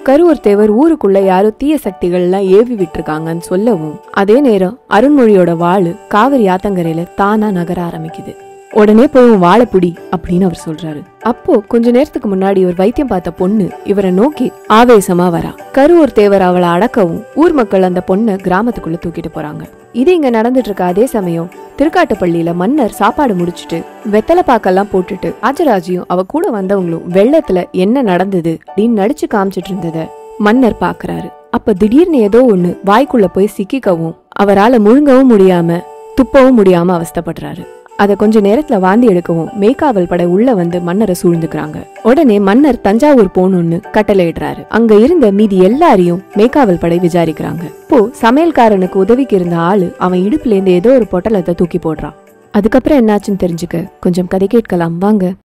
கருவூர் தேவர் ஊருக்குள்ள யாரோ தீய சக்திகள்லாம் ஏவி விட்டுருக்காங்கன்னு சொல்லவும் அதே நேரம் அருண்மொழியோட வாளு காவிரி ஆத்தங்கரையில தானா நகர ஆரம்பிக்குது உடனே போய் உன் வாழை புடி அப்படின்னு அவர் சொல்றாரு அப்போ கொஞ்ச நேரத்துக்கு முன்னாடி ஒரு வைத்தியம் பார்த்த பொண்ணு இவரை நோக்கி ஆவேசமா வரா கருவூர் தேவர் அவளை அடக்கவும் ஊர் மக்கள் அந்த பொண்ணை கிராமத்துக்குள்ள தூக்கிட்டு போறாங்க இது இங்க நடந்துட்டு இருக்க அதே சமயம் திருக்காட்டுப்பள்ளியில மன்னர் சாப்பாடு முடிச்சிட்டு வெத்தலை பாக்கெல்லாம் போட்டுட்டு ராஜராஜியும் அவ கூட வந்தவங்களும் வெள்ளத்துல என்ன நடந்தது அப்படின்னு நடிச்சு காமிச்சிட்டு இருந்தத மன்னர் பாக்குறாரு அப்ப திடீர்னு ஏதோ ஒண்ணு வாய்க்குள்ள போய் சிக்கிக்கவும் அவரால முழுங்கவும் முடியாம துப்பவும் முடியாம அவஸ்தைப்படுறாரு அத கொஞ்ச நேரத்துல வாந்தி எடுக்கவும் மேய்க்காவல் படை உள்ள வந்து மன்னரை சூழ்ந்துக்கிறாங்க உடனே மன்னர் தஞ்சாவூர் போகணும்னு கட்டளையிடுறாரு அங்க இருந்த மீதி எல்லாரையும் மேய்க்காவல் படை விசாரிக்கிறாங்க இப்போ சமையல்காரனுக்கு உதவிக்கு இருந்த ஆளு அவன் இடுப்புல இருந்து ஏதோ ஒரு பொட்டலத்தை தூக்கி போடுறான் அதுக்கப்புறம் என்னாச்சுன்னு தெரிஞ்சுக்க கொஞ்சம் கதை கேட்கலாம் வாங்க